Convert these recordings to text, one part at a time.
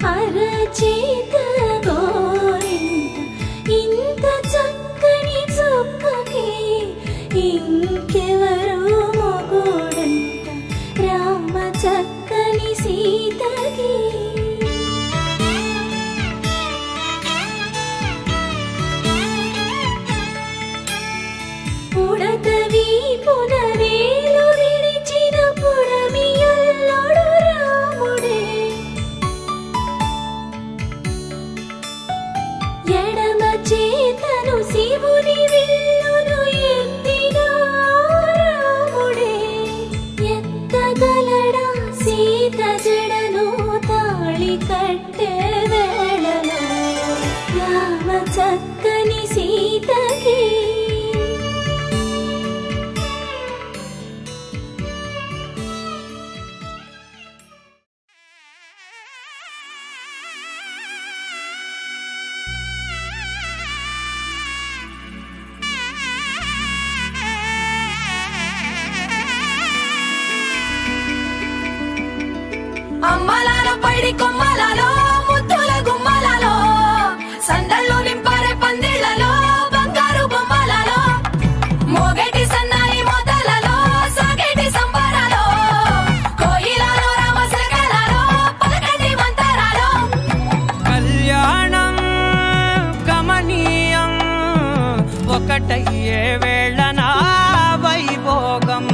అరచేత గోరింట ఇంత చక్కని చుక్కకి ఇంకెవరో మొగుడంట రామ చక్కని సీతకి పుడత వీపున వేలు విడిచిన పుడమియల్లోడు రాముడే ఎడమ చేతను శివుని విల్లును ఎత్తిన రాముడే ఎత్తగలడా సీత జడను తాళి కట్టే వేళలో రామ చక్కని సీతకి అమ్మలాలో పైడి కొమ్మలలో ముద్దుల గుమ్మలలో సందళ్ళు నింపారే పందిళ్లలో బంగారు బొమ్మలలో మోగేటి సన్నాయి మొదలలో సాగేటి సంబరాలో కోయిలలో రామశకలలో పలకటి మంతరాలో కళ్యాణం గమనీయం ఒకటయ్యే వేళ నా వైభోగం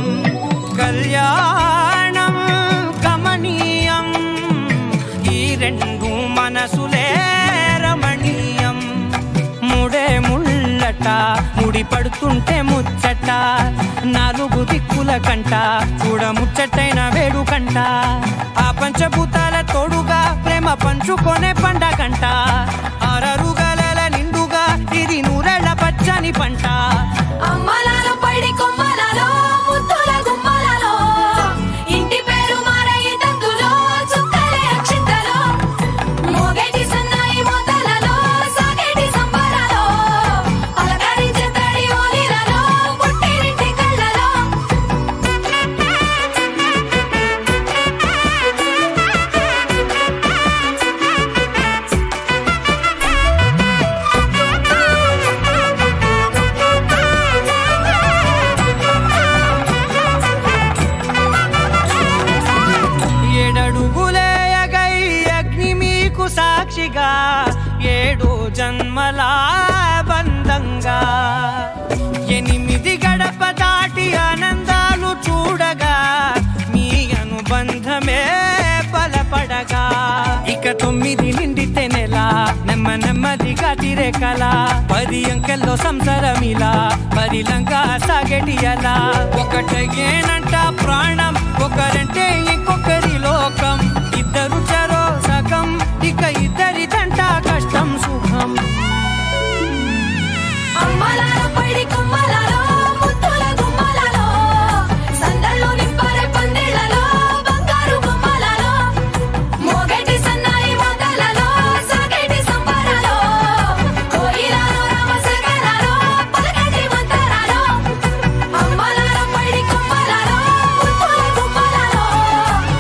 కళ్యాణం గమనీయం ఈ రెండు మనసులే రమణీయం ముడే ముళ్ళట ముడి పడుతుంటే ముచ్చట నాలుగు దిక్కుల కంట చూడ ముచ్చటైన వేడుకంట ఆ పంచభూతాల తోడుగా ప్రేమ పంచుకొనే పండగంట ఆరరుగల నిండుగా ఇది నూరెళ్ళ పచ్చని పంట అమ్మలాలో పైడి కొమ్మలలో ముద్దుల గుమ్మలలో ఇంటి పేరు మారయి తందులో చుక్కలే అక్షింతలో మోగేటి సన్నాయి మొదలలో సాగేటి సంబరాలో పలకరించే తడి ఓలిలలో పుట్టినింటి కళ్ళలో ఏడడుగులే ఎగై అగ్ని మీకు సాక్షిగా ఏడు జన్మల బంధంగా ఎనిమిది గడప దాటి ఆనందాలు చూడగా మీ అనుబంధమే బలపడగా ఇక తొమ్మిది నిండితే నెల నెమ్మ నెమ్మదిగా తిరే కల పది అంకెల్లో సంసారమిలా పరిలంగా సాగటి అలా ఒకటేనంట ప్రాణం ఒకరంటే ఇంకొకరి లోకం ఇద్దరు చరో సగం ఇక ఇద్దరిదంట కష్టం సుఖం అమ్మలాలో పైడి కొమ్మలలో ముద్దుల గుమ్మలలో సందళ్ళు నింపారే పందిళ్లలో బంగారు బొమ్మలలో మోగేటి సన్నాయి మొదలలో సాగేటి సంబరాలో కోయిలలో రామశకలలో పలకటి మంతరాలో అమ్మలాలో పైడి కొమ్మలలో ముద్దుల గుమ్మలలో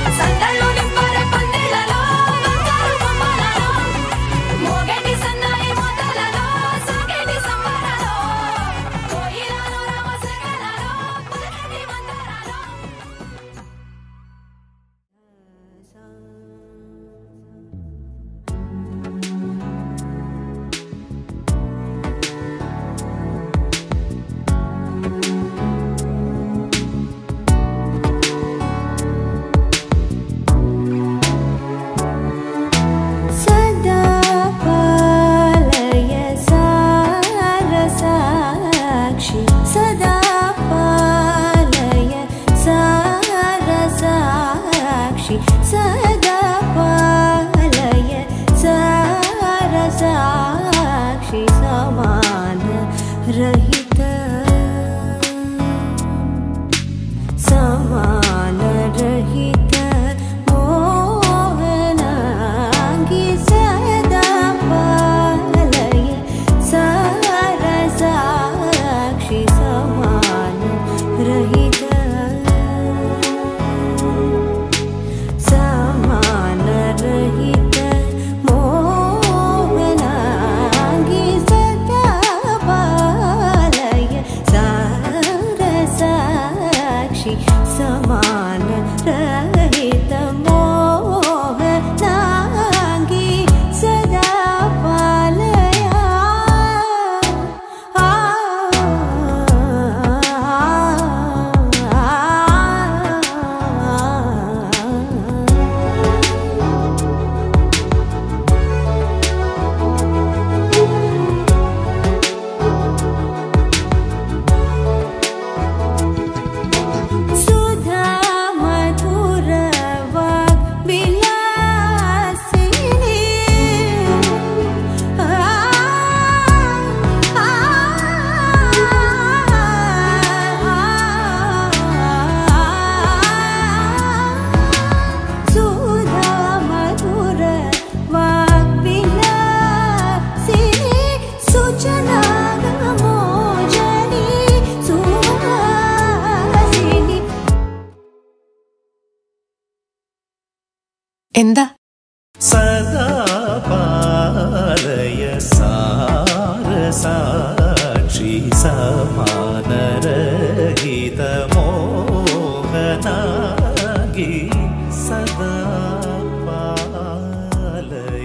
എന്താ सदा पालय सारसाक्षि समानरहितमोहनागि सदा पालय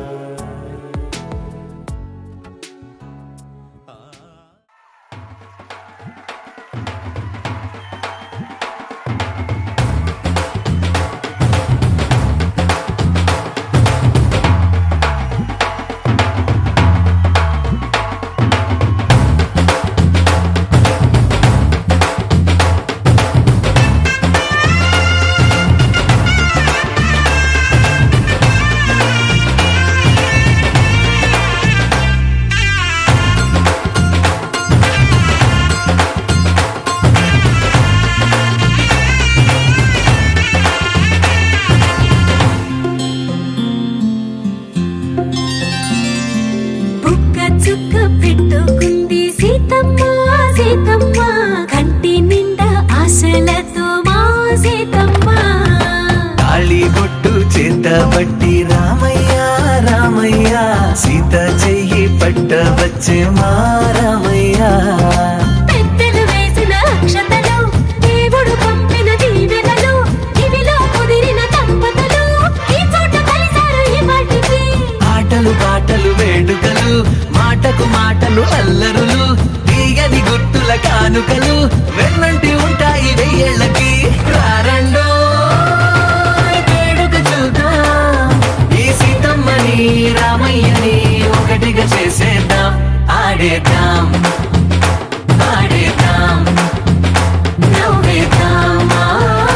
బుక్క చుక్క పెట్టుకుంది సీతమ్మ సీతమ్మ కంటి నిండా ఆశలతో మా సీతమ్మ తాళి బొట్టు చేతబట్టి రామయ్య రామయ్య సీత చెయ్యి పట్ట వచ్చే మా రామయ్య పెద్దలు వేసిన అక్షతలు దేవుడు పంపిన దీవెనలు ఇవిలో కుదిరిన దంపతులు ఈ చోట కలిసారు ఈ వాటికి ఆటలు పాటలు వేడుకలు మాటకు మాటలు అల్లరులు తీయని గుర్తుల కానుకలు వెన్నంటి ఉంటాయి వెయ్యేళ్ళకి రారండో వేడుక చూద్దాం ఈ సీతమ్మని రామయ్యని ఒకటిగా చేసేద్దాం ఆడేద్దాం ఆడేద్దాం నవ్వేద్దాం ఆ,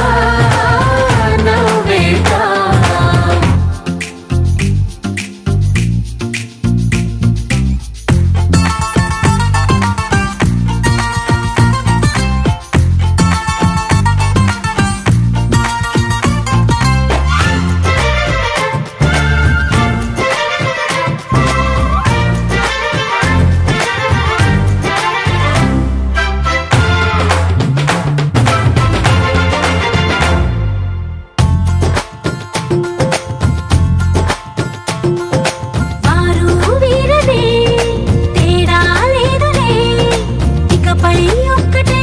నవ్వేద్దాం వారు వీరనే తేడా లేదులే ఇకపై ఒక్కటే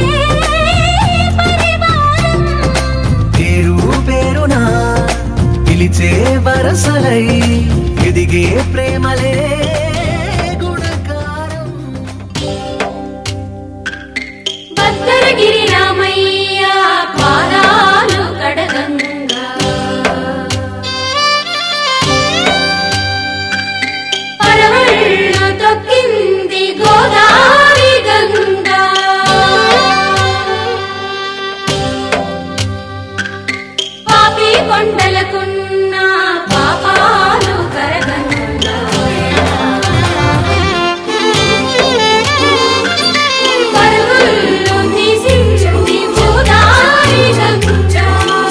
పరివారం పేరు పేరునా పిలిచే వరసలై ఎదిగే ప్రేమలే గుణకారం భద్రగిరి రామయ్య పాదాలు కడగంగా పరవళ్ళు తొక్కింది గోదావరి గంగా పాపి కొండలకున్న పాపాలు కరగంగా పరుగులు తీసింది గోదావరి గంగా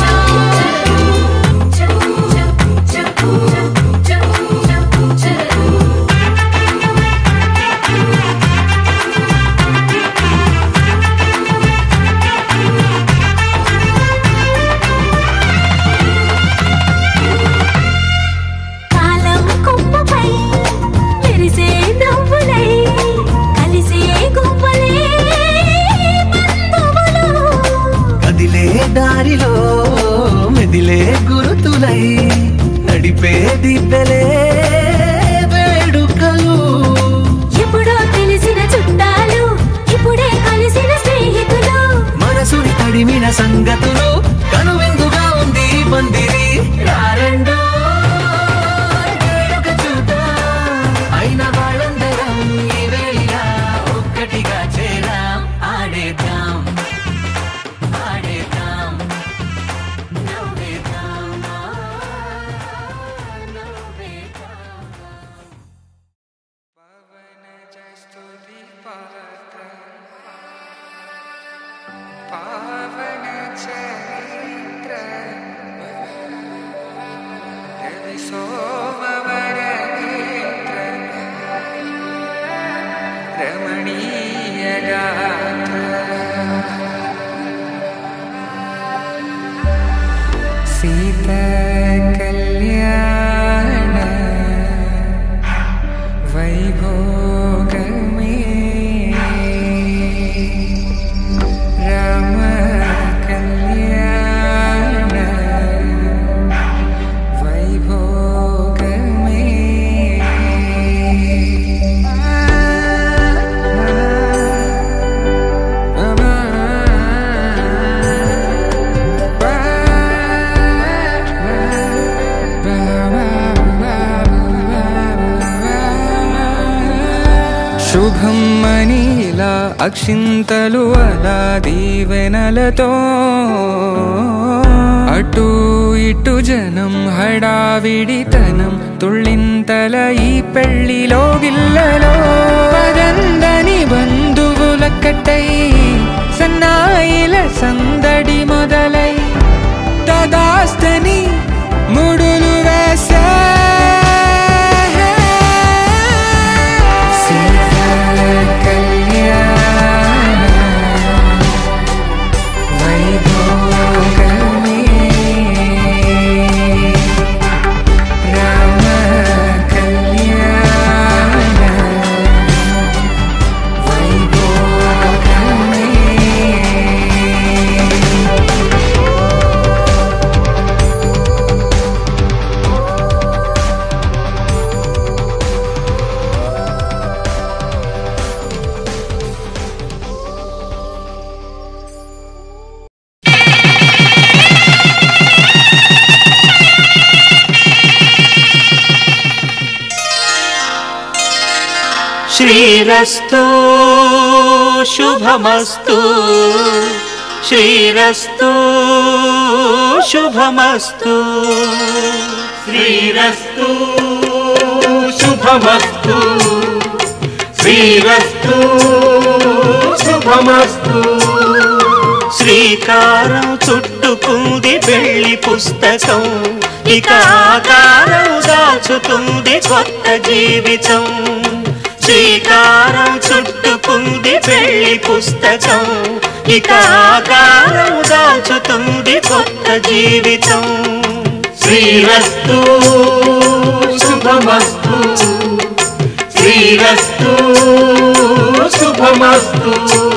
కాలం కొమ్మపై మెరిసే నవ్వులై కలిసే గువ్వలే బంధువులు కదిలే దారిలో మెదిలే గురుతులై నడిపే దిబ్బెలే వేడుకలు ఎప్పుడో తెలిసిన చుట్టాలు ఇప్పుడే కలిసిన స్నేహితులు మనసుని తడిమిన సంగతులు కనువిందుగా ఉంది ఈ పందిరి రారండో వేడుక చూద్దాం. అయిన వాళ్ళందరం ఈ వేళ ఒక్కటిగా చేరాం ఆడేద్దాం ఆడేద్దాం నవ్వేద్దాం నవ్వేద్దాం పావన చ శుభం అని ఇలా అక్షింతలు అలా దీవెనలతో అటు ఇటు జనం హడావిడితనం తుళ్ళింతల ఈ పెళ్లిలో గిల్లలో పదందని బంధువుల కట్టై సన్నాయిల సందడి మొదలై తదాస్తని ముడులు వేసా సీతా కళ్యాణ వైభోగమే రామ కళ్యాణ వైభోగమే శ్రీరస్తు శుభమస్తు శ్రీరస్తు శుభమస్తు శ్రీరస్తు శుభమస్తు శ్రీరస్తు శుభమస్తు శ్రీకారం చుట్టుకుంది పెళ్లి పుస్తకం ఇక ఆకారం దాచుతుంది కొత్త జీవితం శ్రీకారం చుట్టుకుంది పెళ్లి పుస్తకం ఇక ఆకారం దాచుతుంది కొత్త జీవితం శ్రీరస్తు శుభమస్తు శ్రీరస్తు శుభమస్తు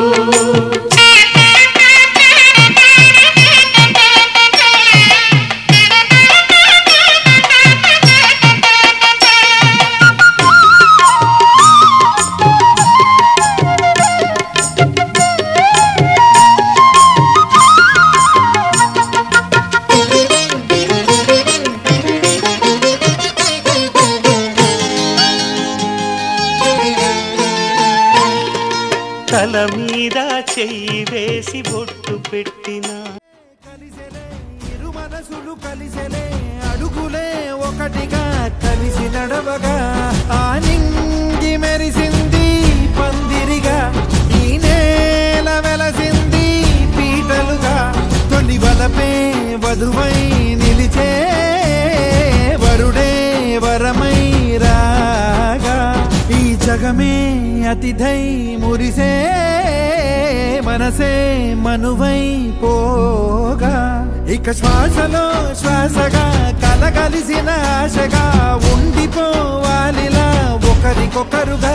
తల మీద చెయ్యి వేసి బొట్టు పెట్టినా ఇరు మనసులు కలిసెలే అడుగులే ఒకటిగా కలిసి నడవగా ఆ నింగి మెరిసింది పందిరిగా ఈ నేల వెలసింది పీటలుగా తొలి వలపే వధువై నిలిచే వరుడే వరమై రాగా ఈ జగమే అతిథై మురిసే మనసే మనువై పోగా ఇక శ్వాసలో శ్వాసగా కలగలిసిన ఆశగా ఉండిపోవాలిలా ఒకరికొకరుగా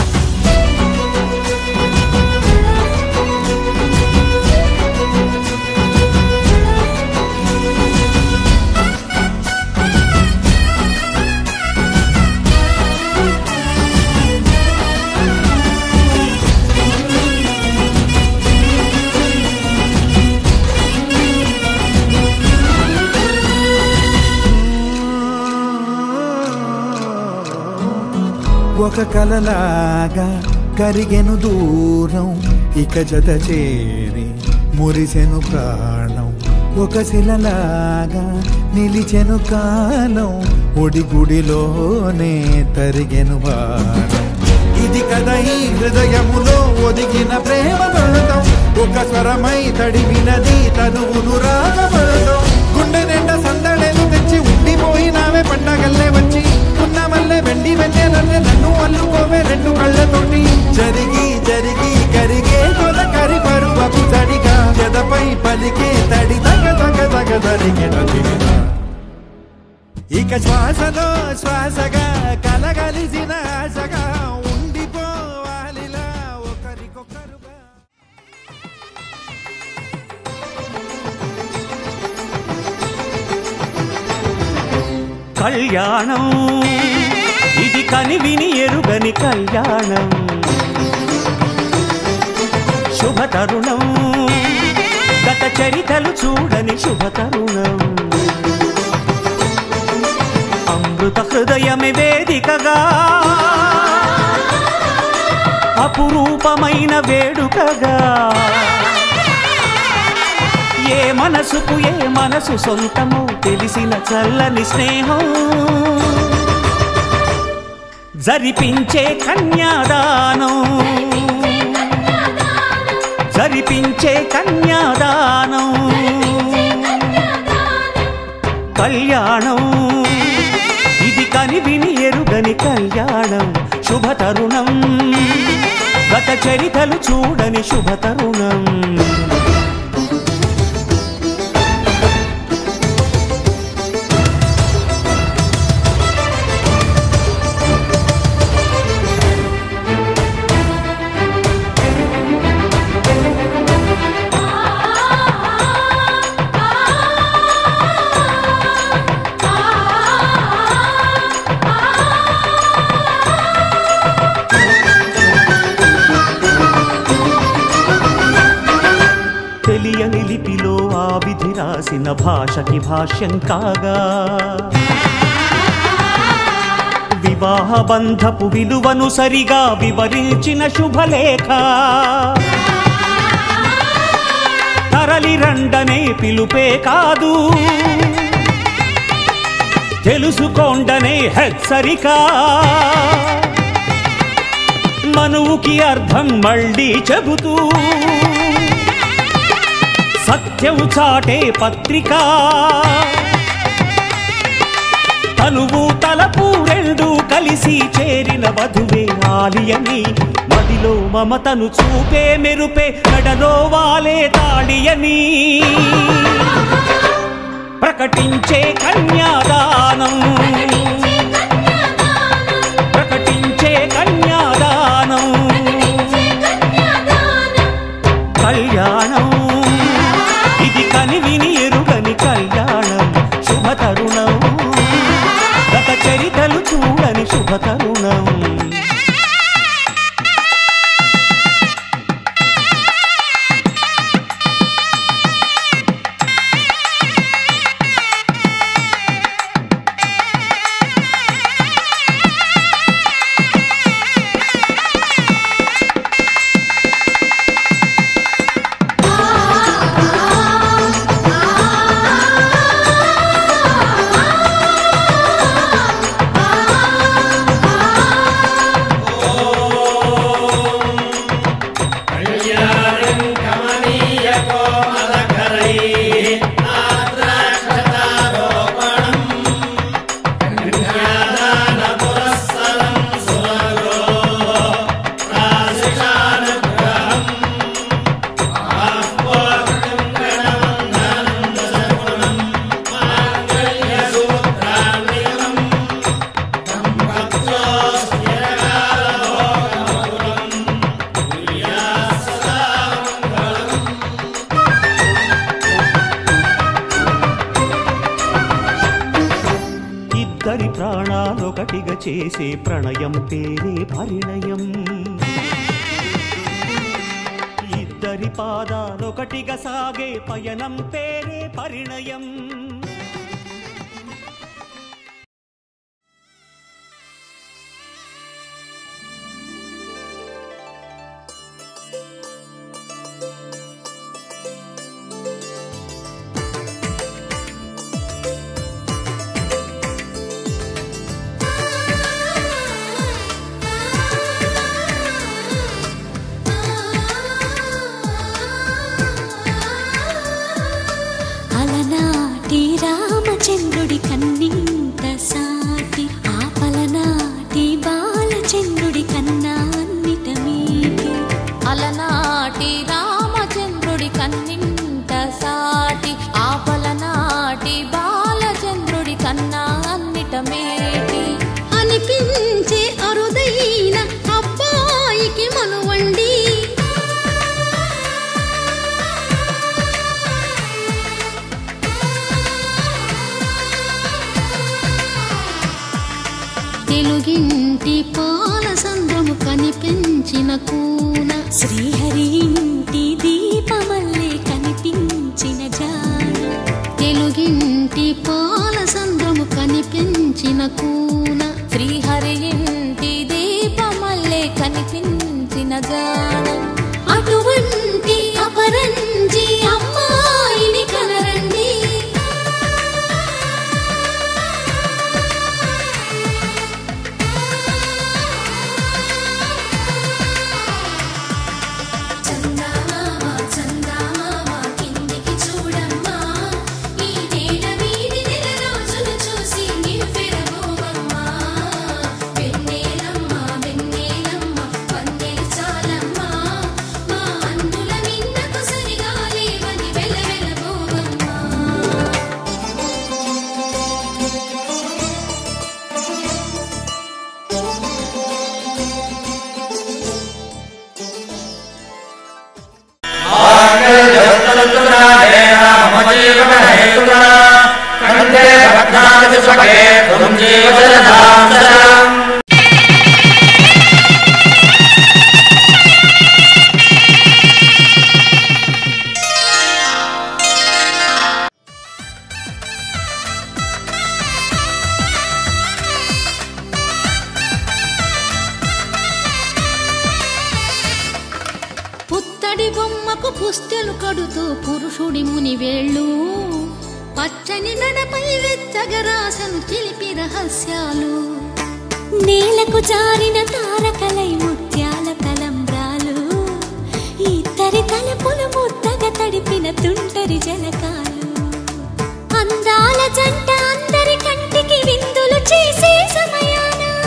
ఒక కలలాగా కరిగెను దూరం ఇక జత చేరి మురిసెను ప్రాణం ఒక శిలలాగా నిలిచెను కాలం ఒడి గుడిలోనే తరిగెను భారం ఇది కదా ఈ హృదయములో ఒదిగిన ప్రేమ పడతాం ఒక స్వరమై తడివినది తనువును రాగపడతాం గుండె నిండా సందడేలు తెచ్చి ఉండిపోయినావే పండగల్లే వచ్చి ఉన్నమల్లే వెండి వెన్నెలల్లే నన్ను అల్లుకోవే రెండు కళ్ళతోటి జరిగి జరిగి కరిగే కొల కరి పరువపు తడిగా ఎదపై పలికే తడి తగ తగ తగ తరిగిన తిరిగా ఇక శ్వాసలో శ్వాసగా కలగలిసిన ఆశగా ఉండిపోవాలిలా ఒకరికొకరుగా కళ్యాణం ఇది కని విని ఎరుగని కళ్యాణం శుభ తరుణం గత చరితలు చూడని శుభ తరుణం అమృత హృదయమే వేదికగా అపురూపమైన వేడుకగా ఏ మనసుకు ఏ మనసు సొంతమో తెలిసిన చల్లని స్నేహం జరిపించే కన్యాదానం జరిపించే కన్యాదానం కళ్యాణం ఇది కని విని ఎరుగని కళ్యాణం శుభతరుణం గత చరితలు చూడని శుభతరుణం తెలియని లిపిలో ఆ విధి రాసిన భాషకి భాష్యం కాగా వివాహ బంధపు విలువను సరిగా వివరించిన శుభలేఖ తరలి రండనే పిలుపే కాదు తెలుసుకోండనే హెచ్చరిక మనువుకి అర్థం మళ్ళీ చెబుతూ సత్యం చాటే పత్రిక తనువు తలపు రెండు కలిసి చేరిన వధువే ఆలియని మదిలో మమతను చూపే మెరుపే నడలో వాలే తాళియని ప్రకటించే కన్యాదానం ప్రకటించే కన్యాదానం కళ్యాణం ఇది కని విని ఎరుగని కళ్యాణం శుభతరుణం గత చరితలు చూడని శుభతరుణం ఇద్దరి ప్రాణాలొకటిగా చేసే ప్రణయం పేరే పరిణయం ఇద్దరి పాదాలొకటిగా సాగే పయనం పేరే పరిణయం అలనాటి రామచంద్రుడి కన్నింత సాటి ఆపలనాటి బాలచంద్రుడి కన్నా అన్నిట మీటి అలనాటి రామచంద్రుడి కన్నింట సాటి ఆపలనాటి బాలచంద్రుడి కన్నా అన్నిట మేటి అనిపించే అరుదైన అబ్బాయికి మనువండి తెలుగింటి పాల సంద్రము కనిపించిన కూన శ్రీహరి ఇంటి దీపమల్లే కనిపించిన జాన తెలుగింటి పాల సంద్రము కనిపించిన కూన శ్రీహరి ఇంటి దీపమల్లే కనిపించిన జాణ అటువంటి అపరంజి అమ్మాయిని కనరండి చందమామ చందమామ కిందికి చూడమ్మా ఈ నేల మీది నెల రోజులు చూసి నివ్వెరబోవమ్మా వెన్నెలమ్మ వెన్నెలమ్మ వన్నెలు చాలమ్మా మా అన్నుల నిన్నకు సరిగా లేవని వెలవెలబోవమ్మా పుత్తడి బొమ్మకు పుస్తెలు కడుతూ పురుషుడి ముని వేళ్ళు పచ్చని నడపై వెచ్చగరాసను చిలిపి రహస్యాలు నేలకు జారిన తారకలై ముత్యాల తలంబ్రాలు ఇద్దరి తలపులు ముద్దగా తడిపిన తుంటరి జలకాలు అందాల జంట అందరి కంటికి విందులు చేసే సమయాన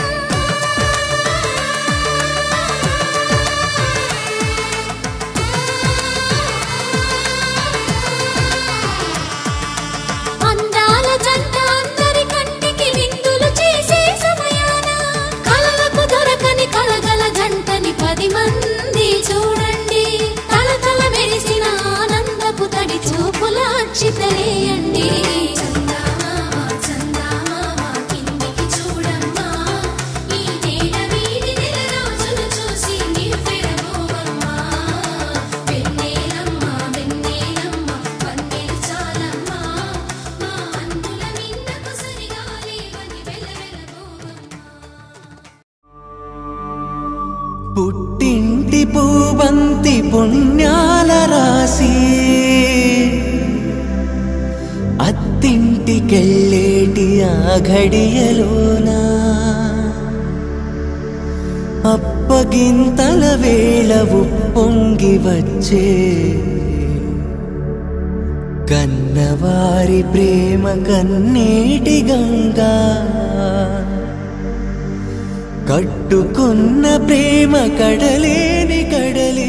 అందాల జంట అందరి కంటికి విందులు చేసే సమయాన కలలకు దొరకని కలగల జంటని పది మంది చూడండి తలతల మెరిసిన ఆనందపు తడి చూపుల అక్షితలేయండి చందమామ చందమామ కిందికి చూడమ్మా ఈ నేల వీడి నెల రోజులు చూసి నివ్వెరబోవమ్మా వెన్నెలమ్మ వెన్నెలమ్మ వన్నెలు చాలమ్మా మా అన్నుల మిన్నకు సరిగా లేవని వెలవెలబోవమ్మా పుట్టింటి పూబంతి పుణ్యాల రాసి అత్తింటికెళ్ళేటి ఆ ఘడియలోనా అప్పగింతల వేళ ఉప్పొంగి వచ్చే కన్నవారి ప్రేమ కన్నేటి గంగా కట్టుకున్న ప్రేమ కడలేని కడలే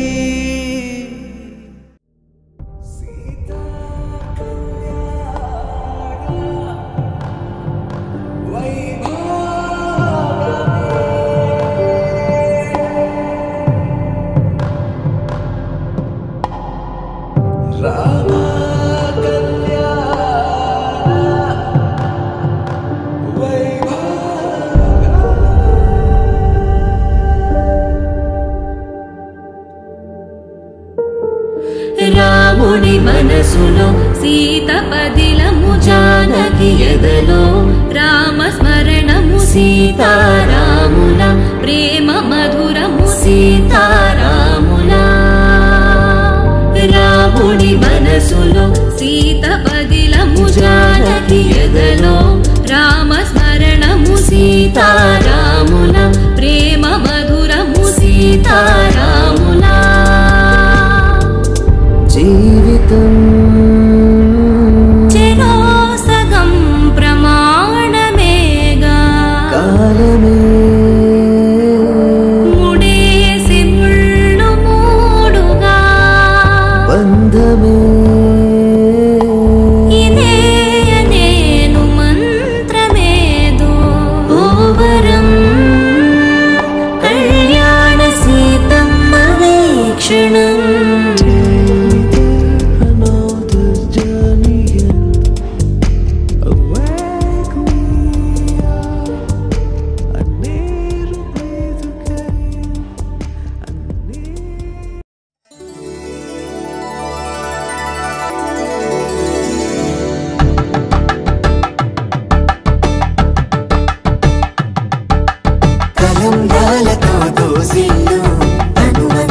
రాముడి మనసులో సీత పదిలము జానకి ఎదలో రామ స్మరణము సీతారాముల ప్రేమ మధురము సీతారాముల రాముడి మనసులో సీత పదిలము జానకి ఎదలో రామ స్మరణము సీతారాముల ప్రేమ మధురము సీతారాముల జీవితం చెరో సగం ప్రమాణమేగా కాలమే ముడేసి ముళ్ళు మూడుగా బంధమే ఇదే నేను మంత్రమేదో ఓవరం కళ్యాణ Seethamma వీక్షణం Another journey Awake me up I need a breath again I need కలంబాలతో దోసిల్లు అనుమ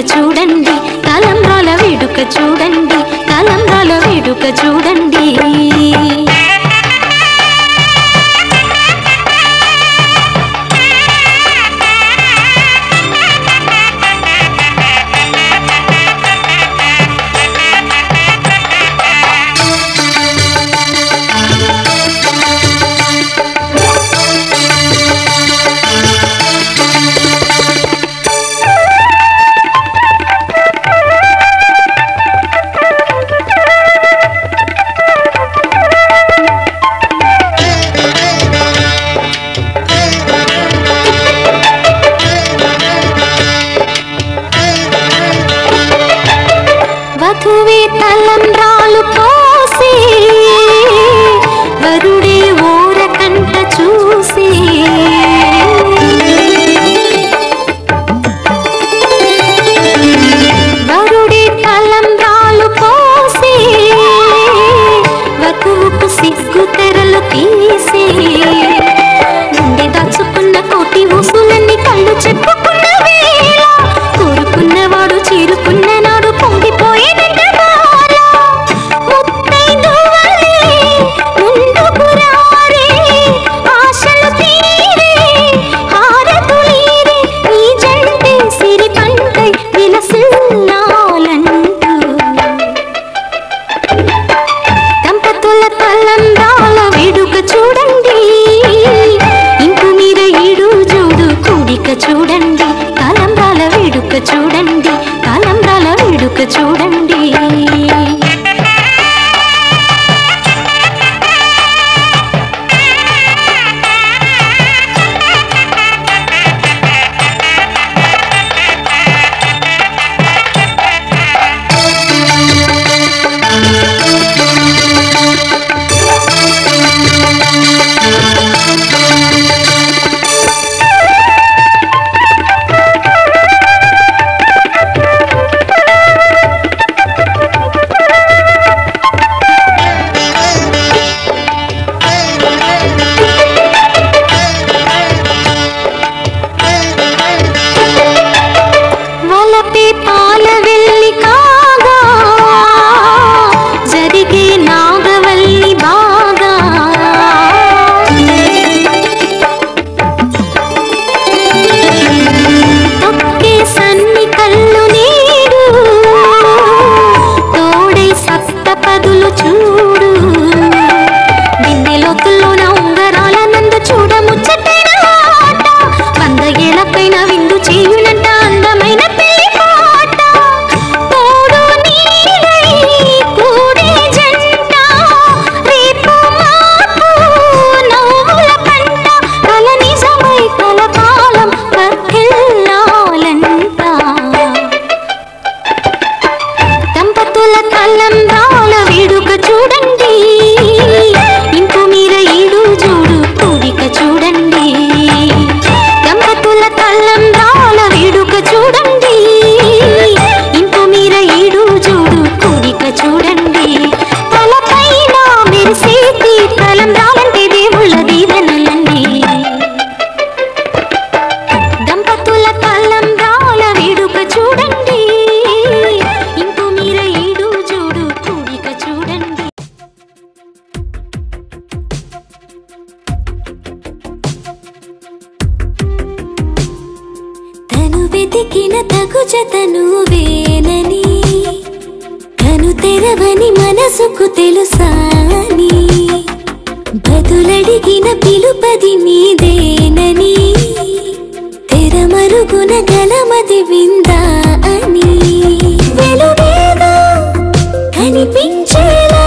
చూడండి తలంబ్రాల వేడుక చూడండి తలంబ్రాల వేడుక చూడండి వధువే తలంబ్రాలు పోసి వరుడే ఓర కంట చూసి వరుడే తలంబ్రాలు పోసి వధువుకు సిగ్గు తెరలు తీసి గుండె దాచుకున్న కోటి ఊసులన్నీ కళ్ళు చెప్పుకున్న వేళ కోరుకున్నవాడు చేరుకున్న నాడు పొంగిపోయేదంట బాల ముత్తైదువలే ముందుకు రారే ఆశలు తీరే హారతులీరే ఈ జంటే సిరి పంటై విలసిల్లాలంటూ దంపతుల తలంబ్రాల వేడుక చూడండి ఇంకు మీద ఈడు జోడు కూడిక చూడండి తలంబ్రాల వేడుక చూడండి తలంబ్రాల వేడుక చూడండి వలపే పాల వెళ్ళి కాగా జరిగే నాగవల్లి బాగా తొక్కే సన్ని కళ్ళు నీడు తోడై సప్త పదులు చూడు బిందెలోతుల్లోన ఉంగరాల నందు చూడ ముచ్చటైన ఆట వంద ఏళ్ళకైన విందు చేయునంట అందమైన పెళ్లి పాట తోడు నీడై కూడే జంట రేపు మాపు నవ్వుల పంట కల నిజమై కలకాలం వర్ధిల్లాలంట దంపతుల తలంబ్రాల వేడుక చూడండి ఇంపు మీద ఈడు జోడు కూడిక చూడండి దంపతుల తలంబ్రాల వేడుక చూడండి ఇంపు మీద ఈడు జోడు కూడిక చూడండి తలపైన మెరిసేటి తలంబ్రాలంటే దేవుళ్ళ దీవెనలండి దంపతుల తలంబ్రాల వేడుక చూడండి ఇంకు మీర ఈడు చూడు కూడిక చూడండి తను వెతికిన తగు జతను వేనని కను తెరవని మనసుకు తెలుసాని బదులడిగిన పిలుపది నీదేనని తెరమరుగున గలమది విందా అని వెలుగేదో కనిపించేలా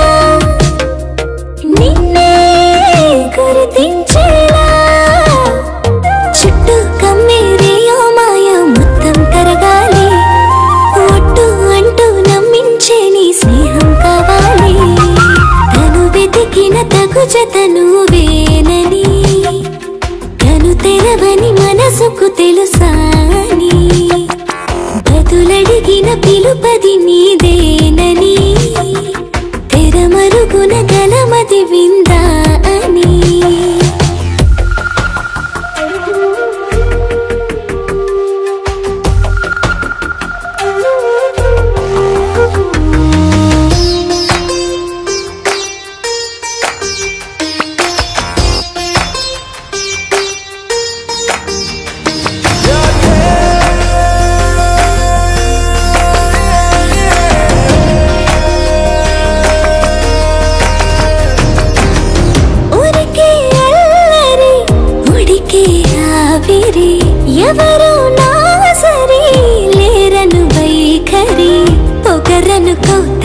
నిన్నే గుర్తించేలా చుట్టూ కమ్మేరేయో మాయ మొత్తం కరగాలి ఒట్టు అంటూ నమ్మించే నీ స్నేహం కావాలి తను వెతికిన తగు జతను వేనని కను తెరవని మనసుకు తెలుసాని బదులడిగిన పిలుపది నీదేనని తెరమరుగున గలమది విందా అని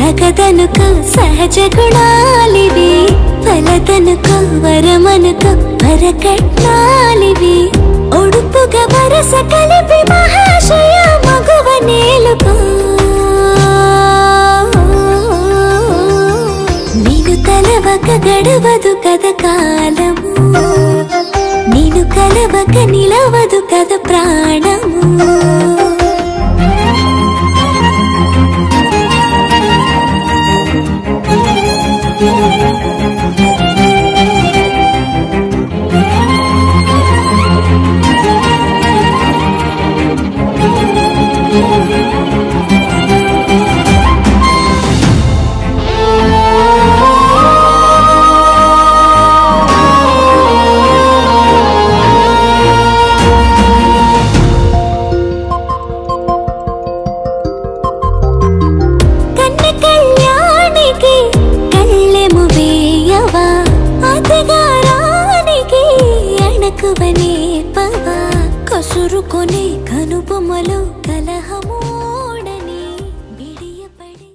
తగదనుకో సహజ గుణాలివి ఫలదనుకో వరమనుకో వరకట్నాలివి ఒడుపుగా వరస కలిపి మహాశయ మగువ నేలుకో నేను తలవక గడవదు కథ కాలము నేను కలవక నిలవదు కథ ప్రాణము కన్న కళ్యాణికి కళ్ళెము వేయవా అతగారానికి అణకువనే పవా కసురుకొనే కనుబొమ్మలో కలహమోడని బిడియపడి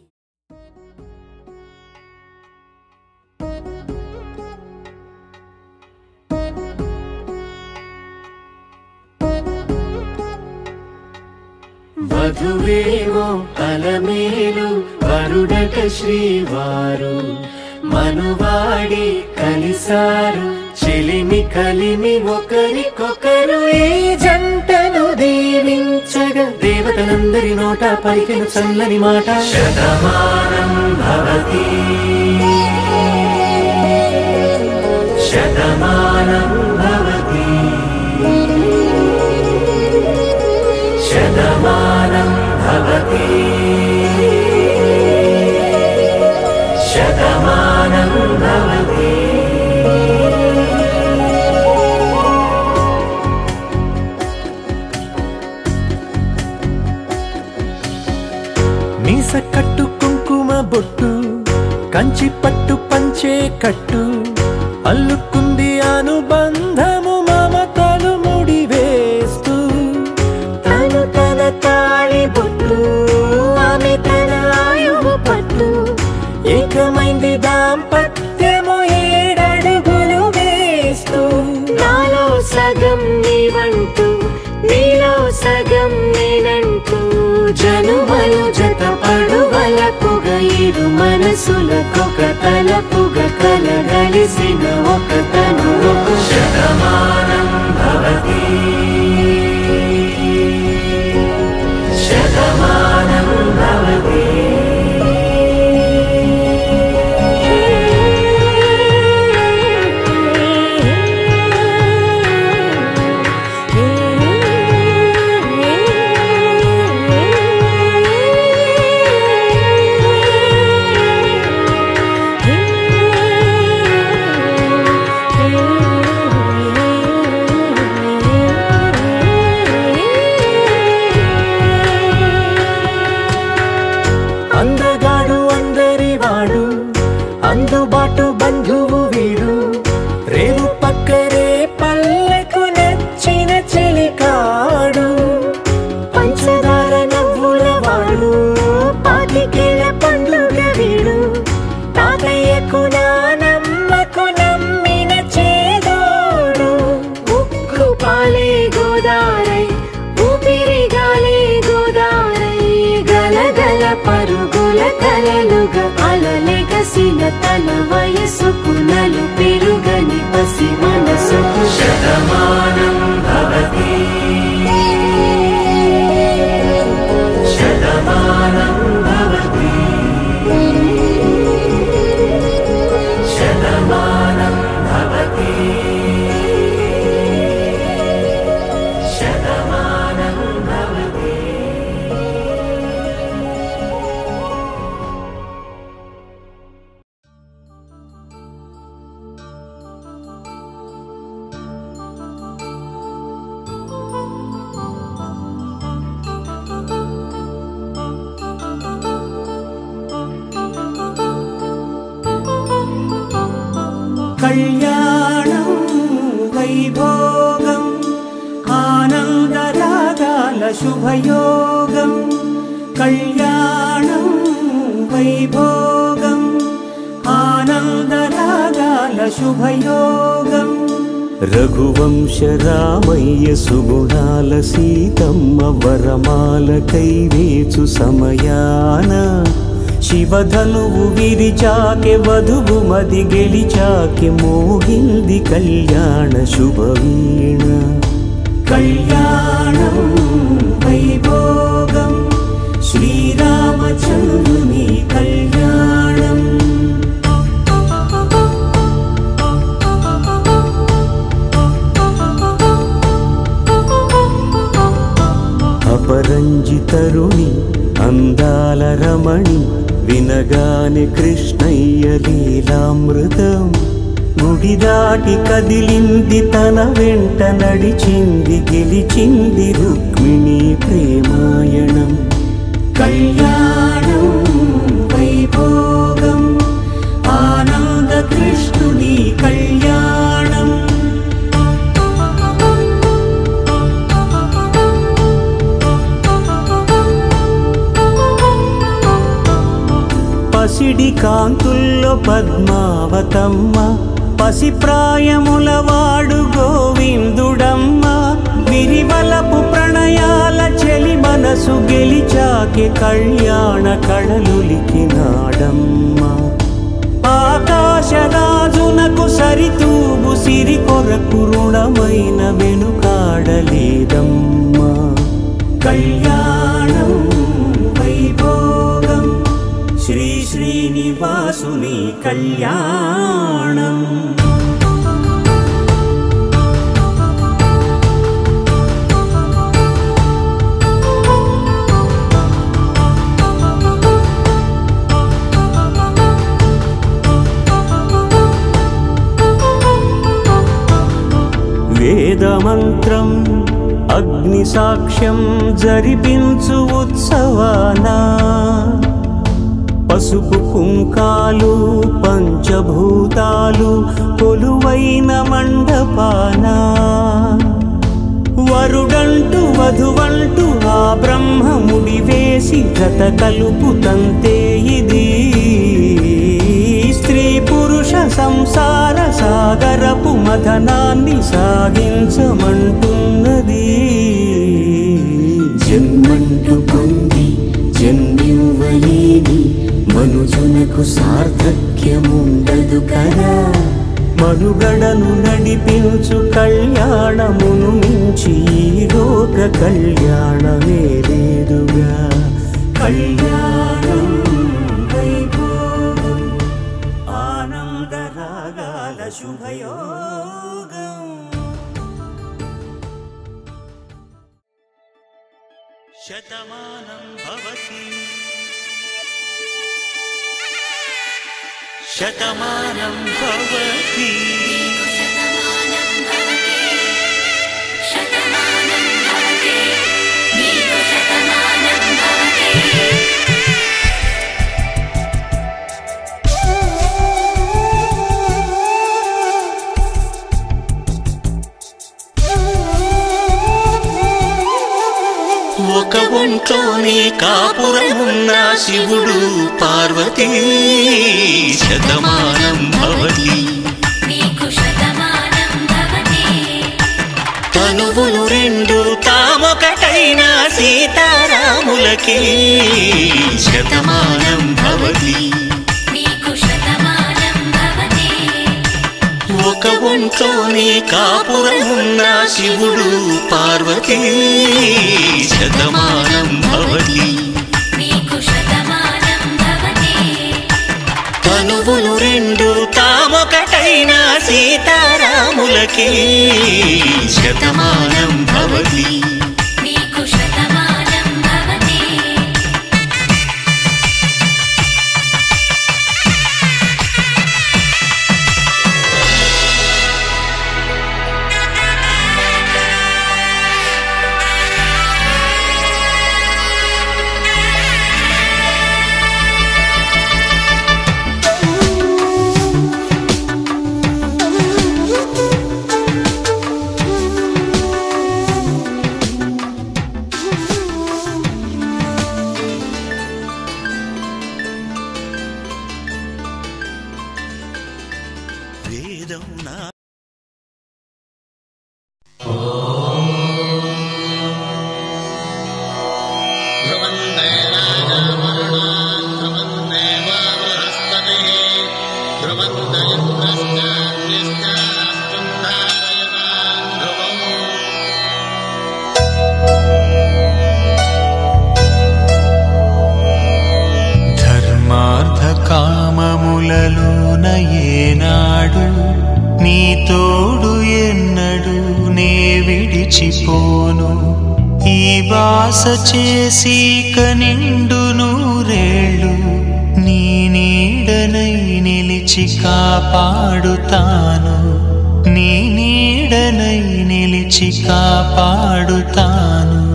వధువేమో అలమేలు వరుడట శ్రీవారు మనువాడి కలిసారు చెలిమి కలిమి ఒకరికొకరు ఈ జంటను దీవించగా దేవతలందరి నోట పలికిన చల్లని మాట శతమానం భవతి శతమానం భవతి శతమానం భవతి శతమానం భవతి మీస కట్టు కుంకుమ బొట్టు కంచి పట్టు పంచే కట్టు అల్లుకుంది అనుబంధము మమతలు ముడివేస్తూ తను తన తాళి బొట్టు ఆమె తన ఆయువు పట్టు ఏకమైంది దాంపత్యము ఏడడుగులు వేస్తూ నాలో సగం నీవంటూ నీలో సగం నేనంటూ జనుమలు జత పడువలపుగ ఇరు మనసులకొక తలపుగ కలగలిసిన ఒక తను ఒక శతమానం భవతి శతమానం భవతి అందగాడు అందరి వాడు అందుబాటు బంధువు వీడు రేవు పక్కరే పల్లెకు నచ్చిన చెలికాడు పంచదార నవ్వుల వాడు పాతికేల పండుగ వీడు తాతయ్యకు నానమ్మకు నమ్మిన చేదోడు ఉక్కు పాలే గోదారై ఊపిరి గాలే గోదారై గలగల పరుగుల కలలుగా అలలెగసిన తన వయసుకు నలు పెరుగని పసి మనసుకు శతమానం భవతి శతమానం భవతి శతమానం భవతి శతమానం భవతి కళ్యాణం వైభోగం ఆనందరాగాల శుభయోగం కళ్యాణం వై వైభోగం ఆనందరాగాల శుభయోగం రఘువంశ రామయ్య సుగుణాల సీతమ్మ వరమాల కైవేచు సమయాన శివధనువు విరిచాకె వధువు మది గెలిచాకె మోగింది కళ్యాణ శుభవీణ కళ్యాణం వైభోగం శ్రీరామచంద్రుని కళ్యాణం అపరంజి తరుణి అందాల రమణి వినగానే కృష్ణయ్య లీలామృతం గుడి దాటి కదిలింది తన వెంట నడిచింది గెలిచింది రుక్మిణి ప్రేమాయణం కళ్యాణం వైభోగం ఆనంద కృష్ణుని కళ్యాణం పసిడి కాంతుల్లో పద్మావతమ్మ పసి ప్రాయముల వాడు గోవిందుడమ్మ విరివలపు ప్రణయాల చెలి మనసు గెలిచాకే కళ్యాణ కళలులికినాడమ్మ ఆకాశరాజునకు సరితూబు సిరి కొరకు రుణమైన వెనుకాడలేదమ్మా కళ్యాణం వైభోగం శ్రీ శ్రీనివాసుని కళ్యాణం వేదమంత్రం అగ్ని సాక్ష్యం జరిపించు ఉత్సవానా పసుపు కుంకాలు పంచభూతాలు కొలువైన మండపాన వరుడంటూ వధువంటూ ఆ బ్రహ్మముడి వేసి గత కలుపు తంతే ఇది స్త్రీ పురుష సంసార సాగరపు మథనాన్ని సాగించమంటున్నది జన్మంటూ పొంది జన్మివ్వలేని మనుజునకు సార్థక్యముండదు కదా మనుగడను నడిపించు కళ్యాణమును మించి ఈ లోక కళ్యాణమే లేదుగా కళ్యాణం వైభోగం ఆనందరాగాల శుభయోగం శతమానం భవతి శతమానం భవతి శతమానం భవతి శతమానం భవతి నీకు శతమానం భవతి ఒక ఒంట్లోనే కాపురమున్న శివుడు పార్వతీ శతమానం భవతి నీకు శతమానం భవతి తనువులు రెండు తామొకటైన సీతారాములకి శతమానం భవతి నీకు శతమానం భవతి ఒక ఒంట్లోనే కాపురమున్న శివుడు పార్వతీ శతమానం భవతి నీకు శతమానం భవతి తనువులు రెండు తామొకటైన సీతారాములకి శతమానం భవతి నీకు శతమానం భవతి ఆ కలలోన ఏనాడు నీ తోడు ఎన్నడు నే విడిచిపోను ఈ బాస చేసి కనిండు నూరేళ్ళు నీ నీడనై నిలిచి కాపాడుతాను నీ నీడనై నిలిచి కాపాడుతాను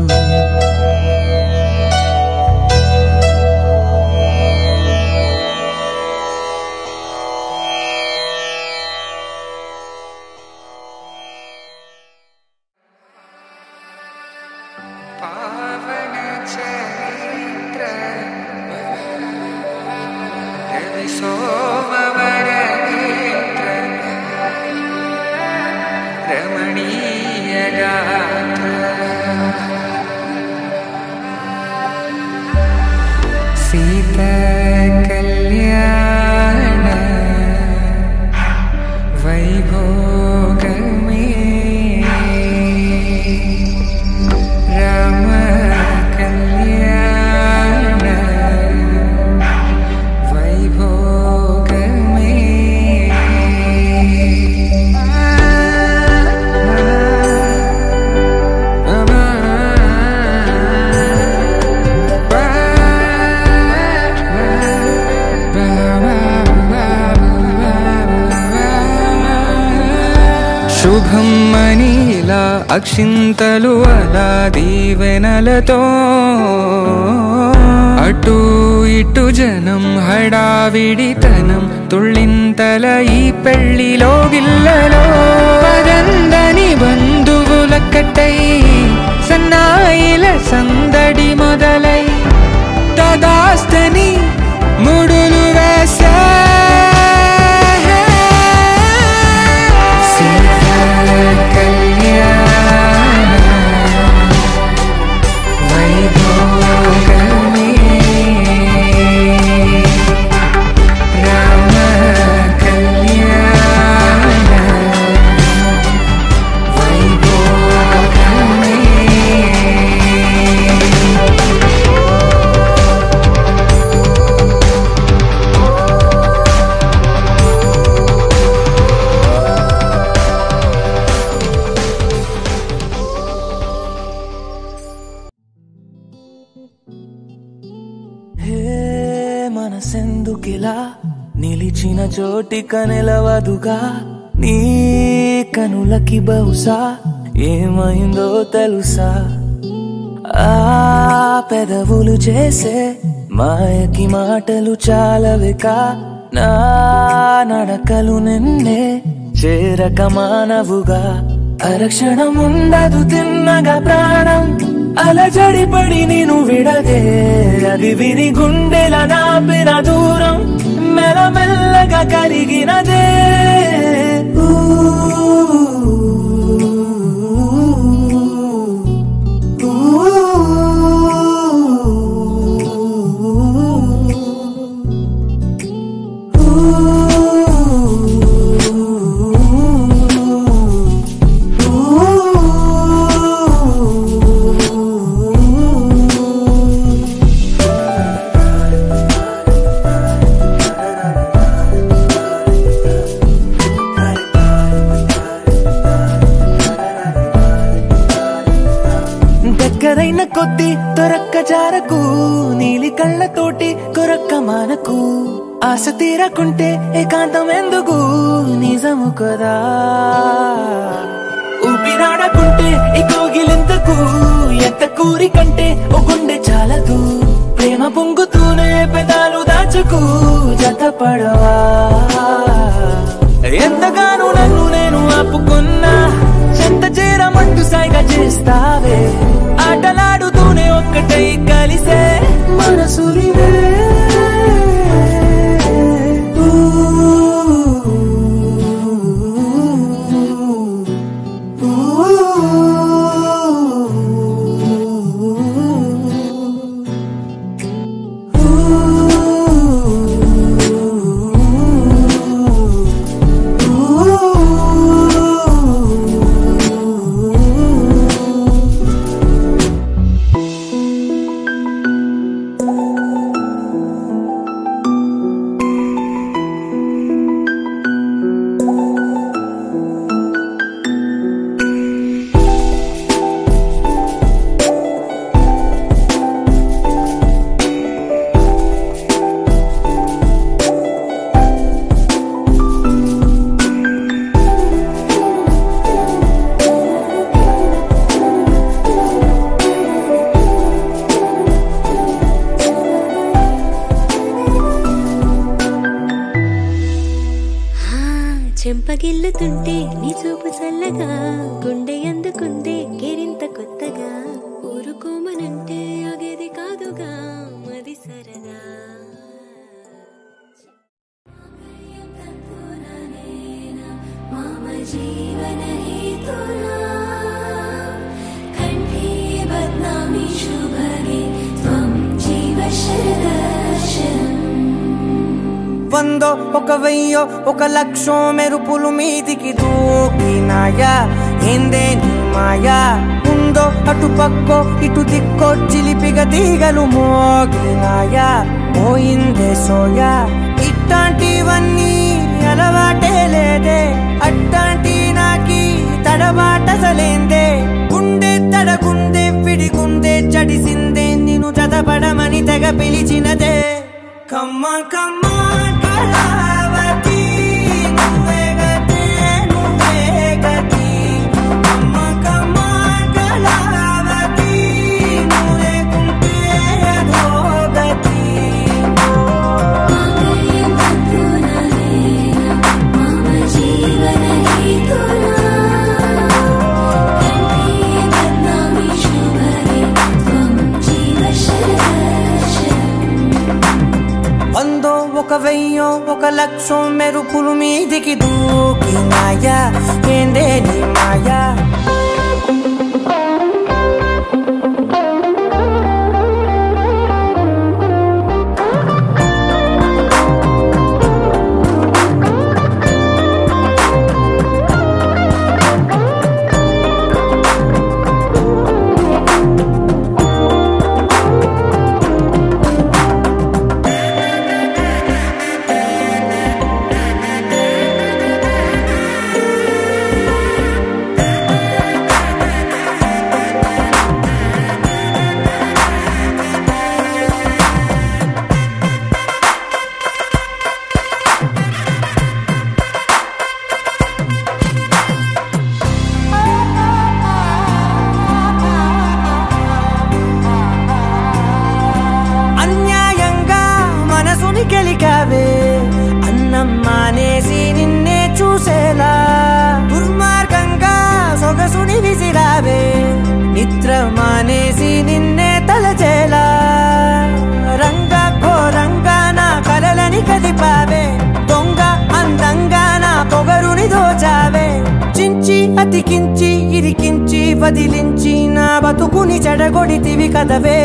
పావన చరిత్ర రవి సోమవర నేత్ర రమణీయ గాత్ర సీత కళ్యాణ వైభోగమే రామ కళ్యాణ వైభోగమే శుభం మనీలా అక్షింతలు అలా దీవెనలతో అటు ఇటు జనం హడావిడితనం తుళ్ళింతల ఈ పెళ్లిలో గిల్లలో పదందని బంధువుల కట్టై సన్నాయిల సందడి మొదలై తదాస్తని ముడులు వేసే సీతా కళ్యాణ వైభోగమే రామ కళ్యాణ వైభోగమే హే మనసెందుకిలా నిలిచిన చోటిక నిలవదుగా నీ కనులకి బహుశా ఏమైందో తెలుసా ఆ పెదవులు చేసే మాయకి మాటలు చాలవిక నా నడకలు నిన్నే చేరక మానవుగా అరక్షణం ఉండదు తిన్నగా ప్రాణం అలజడి పడి నేను విడదే అది విని గుండెల నాపిన దూరం మెల్లమెల్లగా కరిగినదే ఊ, దగ్గరైన కొద్ది దొరక్క జారకు నీలి కళ్ళతోటి కొరక్క మానకు ఆశ తీరకుంటే ఏకాంతం ఎందుకు నిజము కదా ఊపిరాడకుంటే ఈ కోగిలెందుకు ఎంత కూరి కంటే ఓ గుండె చాలదు ప్రేమ పొంగుతూనే పెదాలు దాచుకు జతపడవా ఎంతగానో నన్ను నేను ఆపుకున్నా చెంత చేరమంటూ సాయిగా చేస్తావే ఆటలాడుతూనే ఒక్కటై కలిసే మనసులివే చెంపగిల్లుతుంటే నీ చూపు చల్లగా గుండె అందుకుందే గిరింత కొత్తగా ఊరుకోమనంటే అగేది కాదుగా మది సరదా मम जीवनहेतुना कण्ठे बध्नामि शुभगे त्वं जीव शरदर्शनम् వందో ఒక వెయ్యో ఒక లక్షో మెరుపులు మీదికి దూకినాయా ఏందే నీ మాయా ఉందో అటు పక్కో ఇటు దిక్కో చిలిపిగ తీగలు మోగినాయా పోయిందే సోయా ఇట్లాంటివన్నీ అలవాటే లేదే అట్టాంటి నాకి తడబాటసలేందే గుండె తడగుందే విడిగుందే చడిసిందే నిన్ను చదపడమని తెగ పిలిచినదే కమ్మ కమ్మ కళావతి నువ్వే గతే నువ్వే గతి కమ్మ కమ్మ కళావతి నువ్వు లేకుంటే అధోగతి माङ्गल्यं तन्तुननेन मम जीवनहेतुना कण्ठे बध्नामि शुभगे त्वं जीव शरदर्शनम् వందో ఒక వెయ్యో ఒక లక్షం మెరుపులు మీదికి దూకినాయా ఏందే నీ మాయా అన్యాయంగా మనసుని గెలికావే అన్నం మానేసి నిన్నే చూసేలా దుర్మార్గంగా సొగసుని విసిరావే నిద్ర మానేసి నిన్నే తలచేలా రంగ ఘోరంగా నా కలలని కదిపావే దొంగ అందంగా నా పొగరుని దోచావే చించి అతికించి ఇరికించి వదిలించి నా బతుకుని చెడగొడితివి కదవే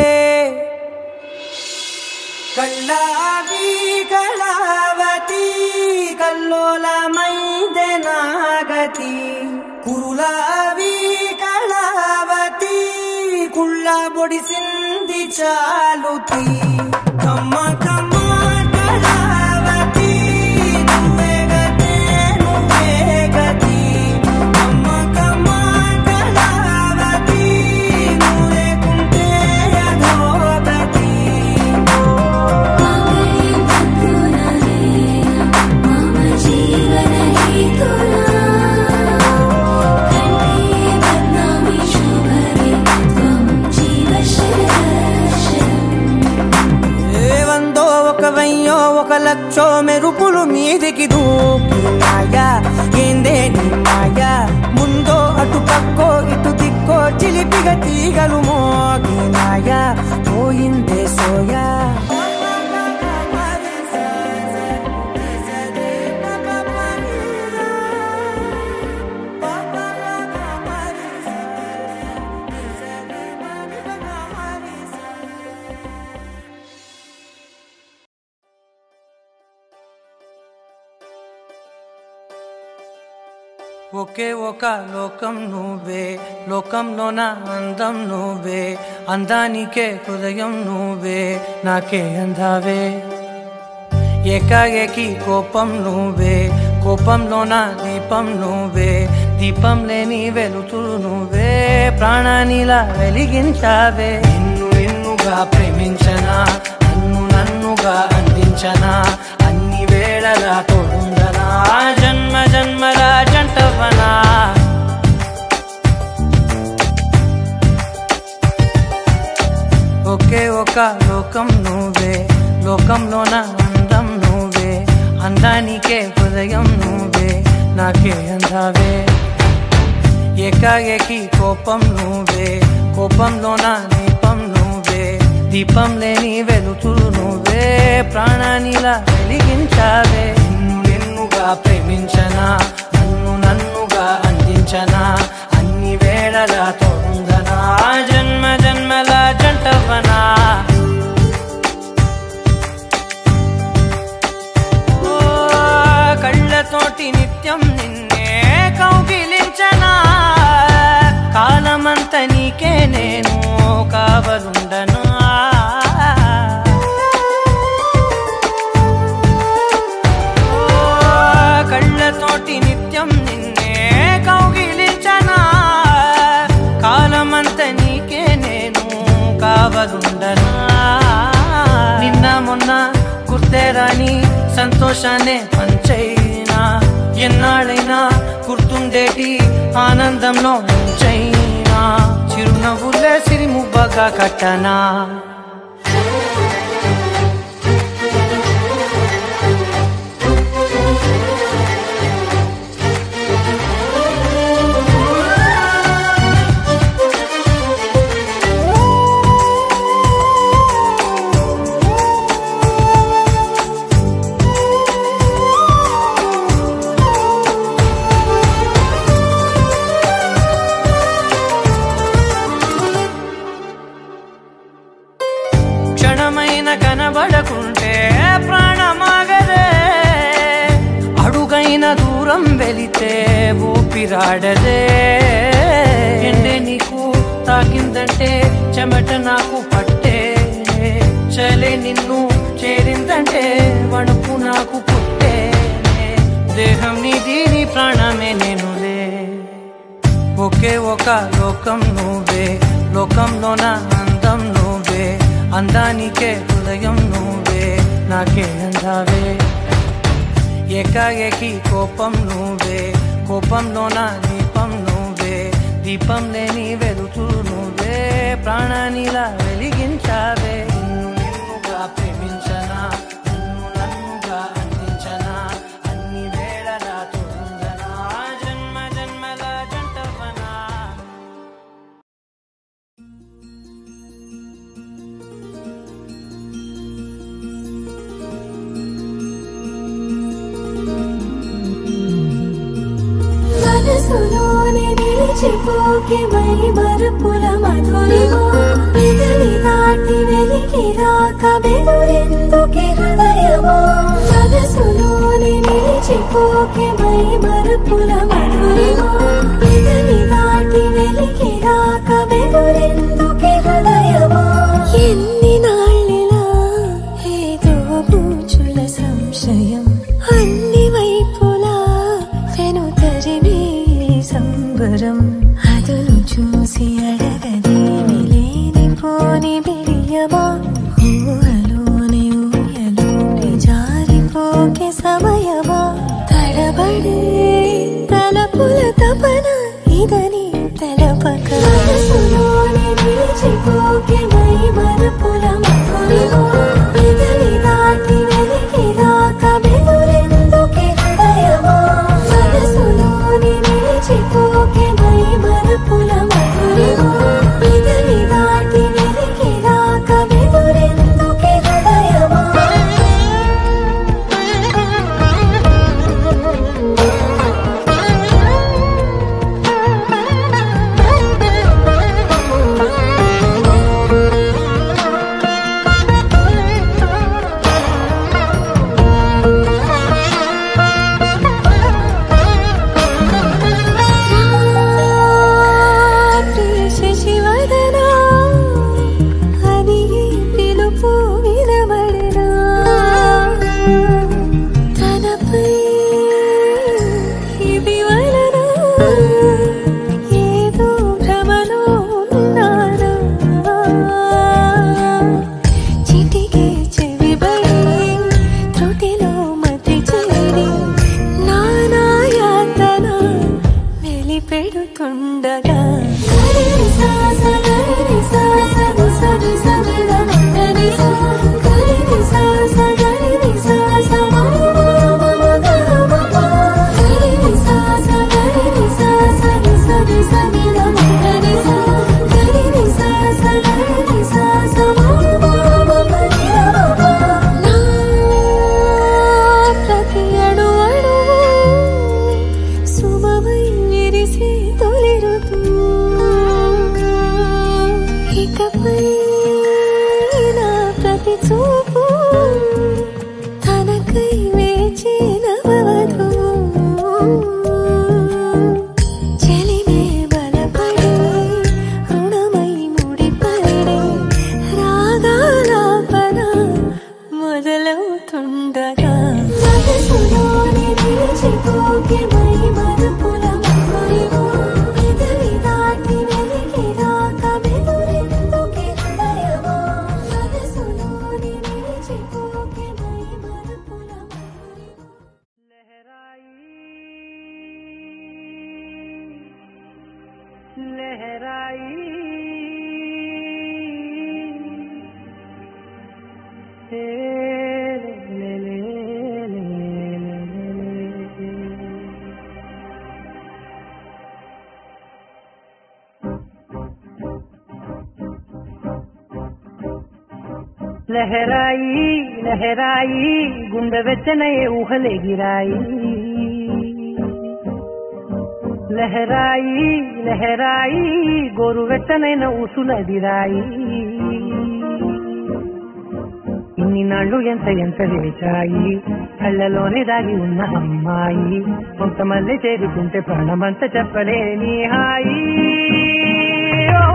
కళ్ళావి కళావతి కల్లోలమైందే నాగతి కురులావి కళావతి కుళ్ళ బొడిసింది చాలుతి కమ్మ కమ్మ కళావతి నువ్వే గతే నువ్వే గతి కమ్మ కమ్మ కళావతి నువ్వు లేకుంటే అధోగతి माङ्गल्यं तन्तुननेन मम जीवनहेतुना कण्ठे बध्नामि शुभगे त्वं जीव शरदर्शनम् ఏ వందో ఒక వెయ్యో ఒక లక్షో మెరుపులు మీదికి దూకినాయా ఏందే నీ మాయా ముందో అటు పక్కో ఇటు దిక్కో చిలిపిగ తీగలు మోగినాయా పోయిందే సోయా ఒకే ఒక లోకం నువ్వే లోకంలోన అందం నువ్వే అందానికే హృదయం నువ్వే నాకే అందావే ఏకాఏకి కోపం నువ్వే కోపంలోన దీపం నువ్వే దీపం లేని వెలుతురు నువ్వే ప్రాణానిలా వెలిగించావే నిన్ను నిన్నుగా ప్రేమించనా నన్ను నన్నుగా అందించనా అన్ని వేళలా తోడుందనా జన్మ జన్మల జంటవనా ఒకే ఒక లోకం నువ్వే లోకంలోన అందం నువ్వే అందానికే హృదయం నువ్వే నాకే అందావే ఏకాఏకి కోపం నువ్వే కోపంలో నా దీపం నువ్వే దీపం లేని వెలుతురు నువ్వే ప్రాణానిలా వెలిగించావే నిన్ను నిన్నుగా ప్రేమించనా నన్ను నన్నుగా అందించనా అన్ని వేళలా తోడుందనా జన్మ జన్మల జంటవనా ఓ, కళ్ళతోటి నిత్యం నిన్నే కౌగిలించనా కాలమంత నీకే నేను కావలుండనా ఓ, కళ్ళతోటి నిత్యం నిన్నే కౌగిలించనా కాలమంత నీకే నేను కావలుండనా నిన్న మొన్న గుర్తేరాని సంతోషాన్ని పంచైనా ఎన్నాళ్ళైనా గుర్తుండేటి ఆనందంలో ముంచైనా చిరునవ్వులే సిరిముబ్బగా కట్టనా క్షణమైన కనబడకుంటే ప్రాణమాగదే అడుగైన దూరం వెళితే ఊపిరాడదే ఎండే నీకు తాకిందంటే చెమట నాకు పట్టే చలే నిన్ను చేరిందంటే వణుకు నాకు పుట్టే దేహం నీది నీ ప్రాణమే నేనులే ఒకే ఒక లోకం నువ్వే లోకంలో నా అందం నువ్వే అందానికే హృదయం నువ్వే నాకే అందావే ఏకాఏకి కోపం నువ్వే కోపంలో నా దీపం నువ్వే దీపం లేని వెలుతురు నువ్వే ప్రాణానిలా వెలిగించావే నిన్ను నిన్నుగా ప్రేమించనా నన్ను నన్నుగా అందించనా అన్ని వేళలా తోడుందనా జన్మ జన్మల జంటవనా మనసులోనే నిలిచిపోకే మై మరుపుల మధురిమా పెదవి దాటి వెలికి రాక బెదురెందుకే హృదయమా మనసులోనే నిలిచిపోకే మై మరుపుల మధురిమా పెదవి దాటి వెలికి రాక బెదురెందుకే హృదయమా ఎన్ని నాళ్ళిలా ఏదో బూచుల సంశయం అన్ని వైపులా వెను తరిమే సంబరం అదును చూసి అడగదేమి లేని పోని బిడియమా ఊహలోని ఊయలోని జారిపోకే సమయమా తడబడే తలపుల తపన ఇదని తెలపక మనసులోని నిలిచిపోకే మై మరపుల మధురిమా పెదవి దాటి వెలికి రాక బెదురెందుకే హృదయమా మనసులోని నిలిచిపోకే మై మరపుల మధురిమా పెదవి దాటి వెలికి రాక బెదురెందుకే హృదయమా చల్లగా మనసులోని నిలిచిపోకే మై మరుపుల మధురిమో ఎదరి దాటి వెలికి రాక వెలురెందుకే హృదయమో మనసులోని నిలిచిపోకే మై మరుపుల మధురిమో లహరాయి లహరాయి గుండె వెచ్చనయే ఊహలెగిరాయి లహరాయి లహరాయి గోరు వెచ్చనైన ఊసులదిరాయి ఇన్ని నాళ్ళు ఎంత ఎంత వేచాయి కళ్ళలోనే దాగి ఉన్న అమ్మాయి కొంతమంది చేరుకుంటే ప్రాణమంత చెప్పలేని హాయి ఓ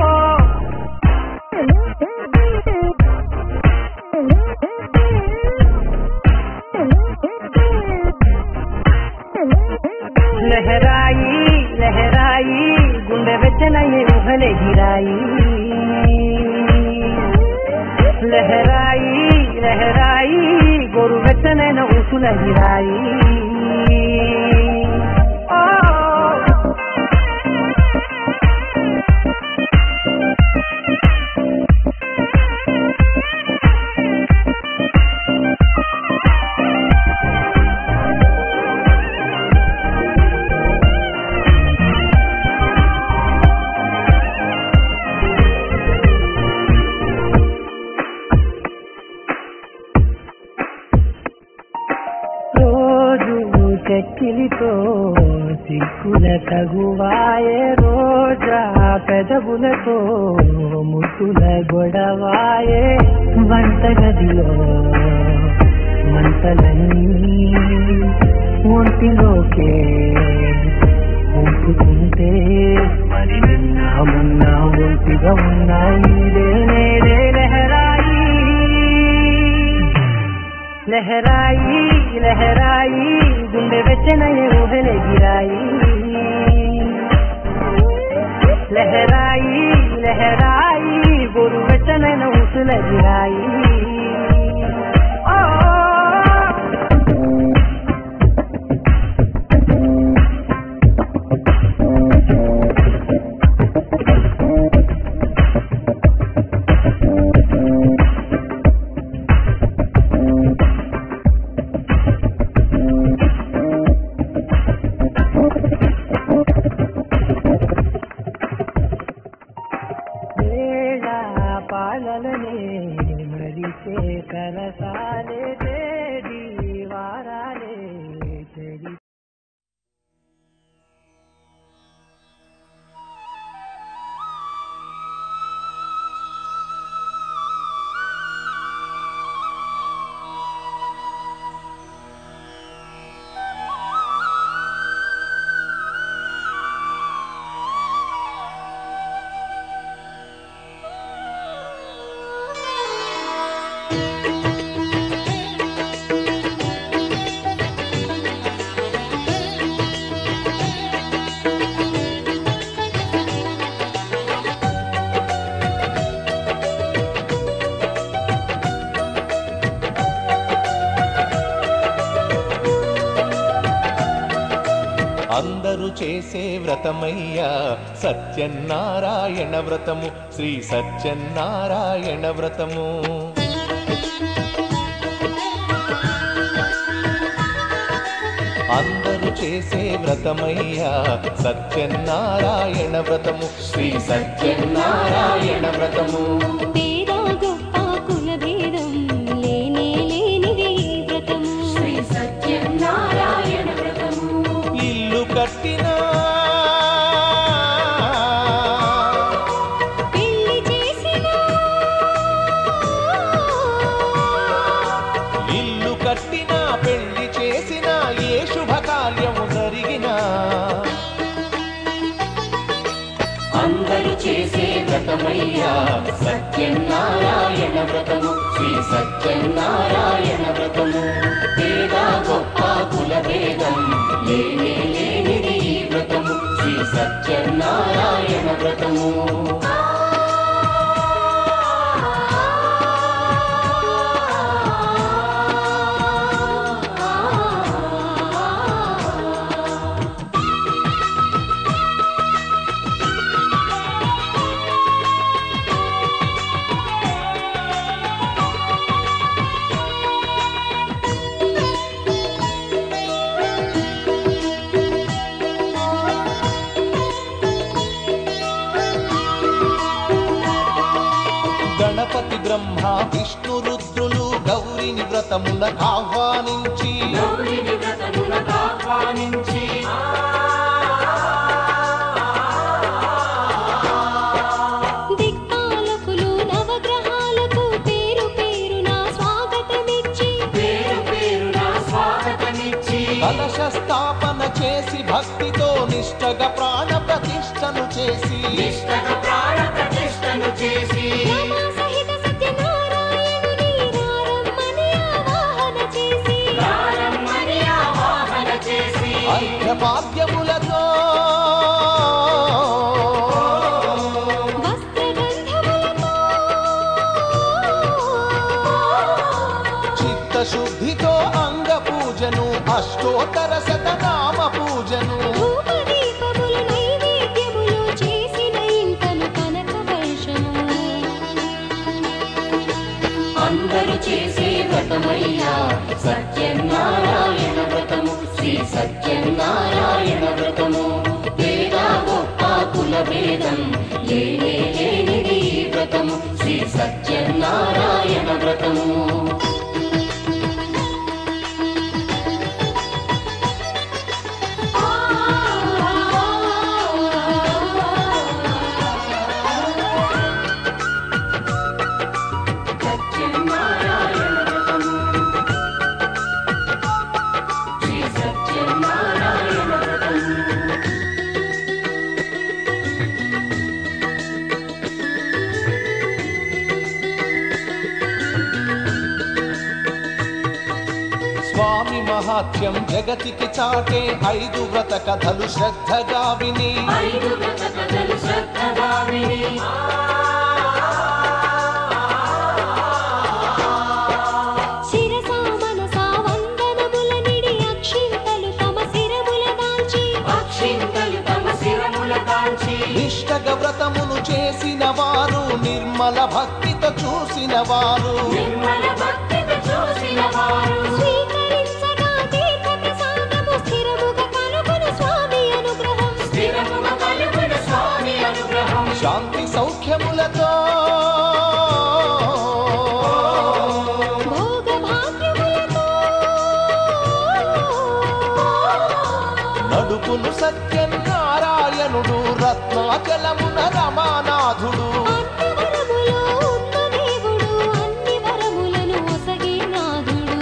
లహరాయి లహరాయి గుండె వెచ్చనయ్యే ఊహలెగిరాయి లహరాయి లహరాయి గోరు వెచ్చనైన ఊసులగిరాయి ఓ రోజు చెక్కిలితో సిక్కుల తగువాయే రోజా పెదవులతో ముద్దుల గొడవాయే వంటగదిలో మంటలన్నీ ఒంటిలోకే ఉంపుతుంటే మరి నిన్న మొన్న ఒంటిగా ఉన్నాయి నేడే లహరాయి లహరాయి లహరాయి గుండె వెచ్చనయ్యే ఊహలెగిరాయి లహరాయి లహరాయి గోరు వెచ్చనైన ఊసులగిరాయి ఓ వేళ పాలననే మరిచే కరసాలే తేడి వారాలే చెడి అందరూ చేసే వ్రతమయ్యా సత్యనారాయణ వ్రతము శ్రీ సత్యనారాయణ వ్రతము అందరూ చేసే వ్రతమయ్యా సత్యనారాయణ వ్రతము శ్రీ సత్యనారాయణ వ్రతము పేద గొప్ప కుల భేదం లేనే లేనిది ఈ వ్రతము శ్రీ సత్యనారాయణ వ్రతము ఇల్లు కట్టినా పెళ్లి చేసిన ఇల్లు కట్టినా పెళ్లి చేసినా ఏ శుభకార్యము జరిగినా అందరూ చేసే వ్రతమయ్యా సత్య సత్యనారాయణ వ్రతము శ్రీ సత్యనారాయణ వ్రతము పేద గొప్ప కుల భేదం లేనే లేనిది ఈ వ్రతము శ్రీ సత్యనారాయణ వ్రతము గణపతి బ్రహ్మ విష్ణు రుద్రులు గౌరిని వ్రతమునకు ఆహ్వానించి గౌరిని వ్రతమునకు ఆహ్వానించి దిక్పాలకులు నవగ్రహాలకు పేరు పేరున స్వాగతమిచ్చి పేరు పేరున స్వాగతమిచ్చి కలశ స్థాపన చేసి భక్తితో నిష్టగా ప్రాణ ప్రతిష్టను చేసి నిష్టగా ప్రాణ ప్రతిష్టను చేసి రమా సహిత సత్యనారాయణుని రారమ్మని ఆవాహన చేసి ప్రారంభని ఆవాహన చేసి అర్ఘ్యపాద్యములతో వస్త్రగంధములతో చిత్తశుద్ధితో అంగ పూజను అష్టోత్తర శతనామ పూజను ధూపదీపములు నైవేద్యములు చేసిన ఇంటను కనక వర్షము అందరూ చేసే వ్రతమయ్యా సత్యనారాయణ వ్రతము శ్రీ సత్యనారాయణ వ్రతము పేద గొప్ప కుల భేదం లేనే లేనిది ఈ వ్రతము శ్రీ సత్యనారాయణ వ్రతము సత్యనారాయణ వ్రతము శ్రీ సత్యనారాయణ వ్రతము స్వామి మహాత్యం జగతికి చాటే ఐదు వ్రత కథలు శ్రద్ధగా విని ఐదు వ్రత కథలు శ్రద్ధగా విని శిరసా మనసా వందనముల నిడి అక్షింతలు తమ శిరముల దాల్చి అక్షింతలు తమ శిరముల కాంచి నిష్టగ వ్రతమును చేసిన వారు నిర్మల భక్తితో చూసిన వారు నిర్మల భక్తితో చూసిన వారు స్వీకరించగా తీర్థ ప్రసాదము స్థిరముగా కలుగును స్వామి అనుగ్రహం స్థిరముగా కలుగున స్వామి అనుగ్రహం శాంతి సౌఖ్యములతో భోగ భాగ్యములతో నడుపును సత్యనారాయణుడు రత్నాచలమున రమానాథుడు అన్ని వరములో ఉన్న దేవుడు అన్ని వరములను ఒసగే నాథుడు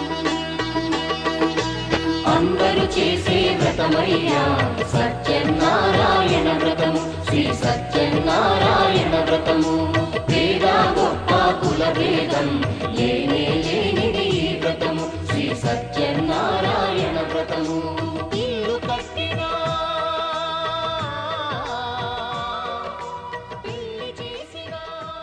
అందరూ చేసే వ్రతమయ్యా సత్యనారాయణ వ్రతము శ్రీ సత్యనారాయణ వ్రతము పేద గొప్ప కుల భేదం లేనే లేనిది ఈ వ్రతము శ్రీ సత్యనారాయణ వ్రతము ఇల్లు కట్టినా పెళ్లి చేసినా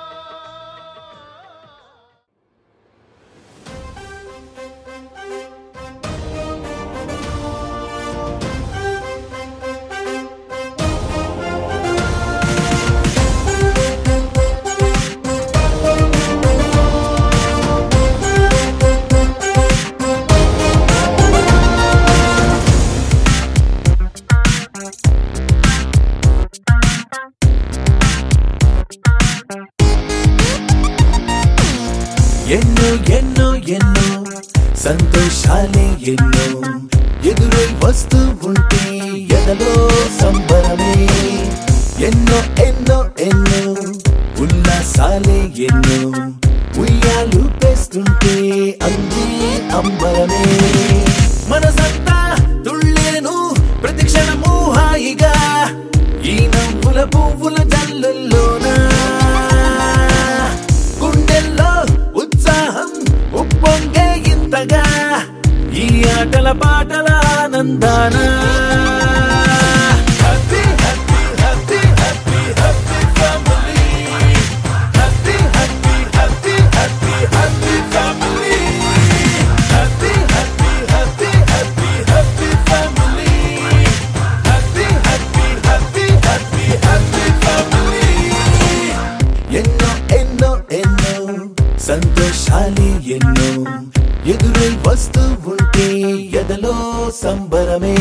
ఎన్నో ఎన్నో ఎన్నో సంతోషాలే ఎన్నో ఎదురై వస్తూ ఉంటే ఎదలో సంబరమే ఎన్నో ఎన్నో ఎన్నో ఉల్లాసాలే ఎన్నో ఉయ్యాలు పేస్తుంటే అంది అంబరమే మనసంతా తుళ్ళేను ప్రతి క్షణము హాయిగా ఈ నవ్వుల పువ్వుల జల్లుల్లోనా ఆటల పాటల ఆనందాన Happy, happy, happy, happy, happy family. Happy, happy, happy, happy, happy family. Happy, happy, happy, happy, happy family. Happy, happy, happy, happy, happy family. ఎన్నో ఎన్నో ఎన్నో సంతోషాలే ఎన్నో ఎదురై వస్తూ ఉంటే ఎదలో సంబరమే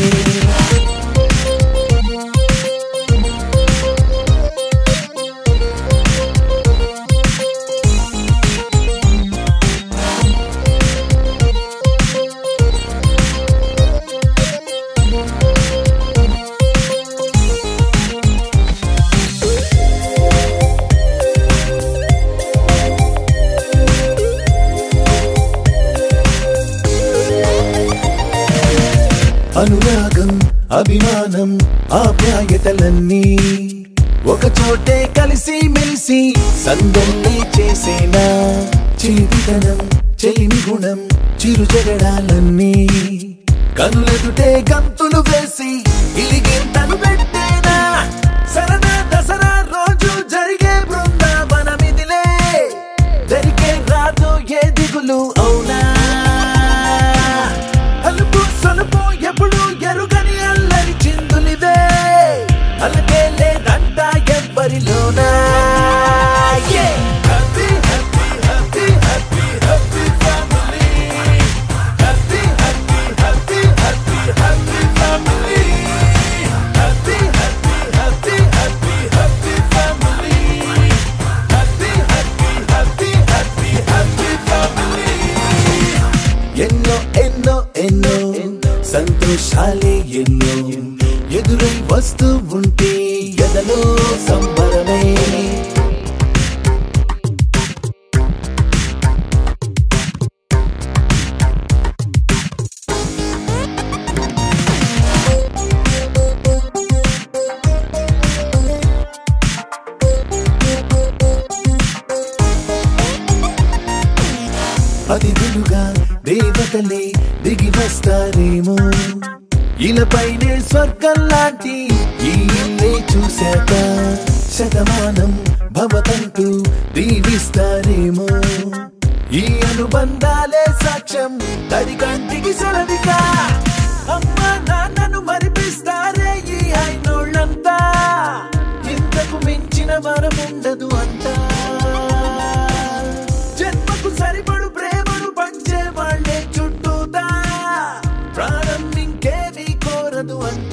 అనురాగం అభిమానం ఆప్యాయతలన్నీ ఒక చోటే కలిసి మెలిసి సందల్లే చేసేనా చిలిపితనం చెలిమి గుణం చిరు జగడాలన్నీ కనులెదుటే గంతులు వేసి ఇలిగింతలు పెట్టేనా సరదా దసరా రోజు జరిగే బృందావనమిదిలే దరికే రాదు ఏ దిగులు అవునా అలుపు సొలుపు ఎప్పుడు ఎరుగని అల్లరి చిందులివే అలకే లేదంట ఎవ్వరిలోనా Yeah! Happy, happy, happy, happy, happy family. Happy, happy, happy, happy, happy family. Happy, happy, happy, happy, happy family. Happy, happy, happy, happy, happy family. ఎన్నో ఎన్నో ఎన్నో సంతోషాలే ఎన్నో ఎదురై వస్తూ ఉంటే ఎదలో సంబరమే అతిథులుగా దేవతలే దిగి వస్తారేమో ఇలపైనే స్వర్గం లాంటి ఈ ఇల్లే చూశాక శతమానం భవతంటూ దీవిస్తారేమో ఈ అనుబంధాలే సాక్ష్యం తడి కంటికి సెలవిగా అమ్మ నాన్నను మరిపిస్తారే ఈ అయినోళ్ళంతా ఇంతకు మించిన వరముండదు అంతా జన్మకు సరిపడు ప్రేమను పంచే వాళ్ళే చుట్టూతా ప్రాణం ఇంకేమీ కోరదు అంట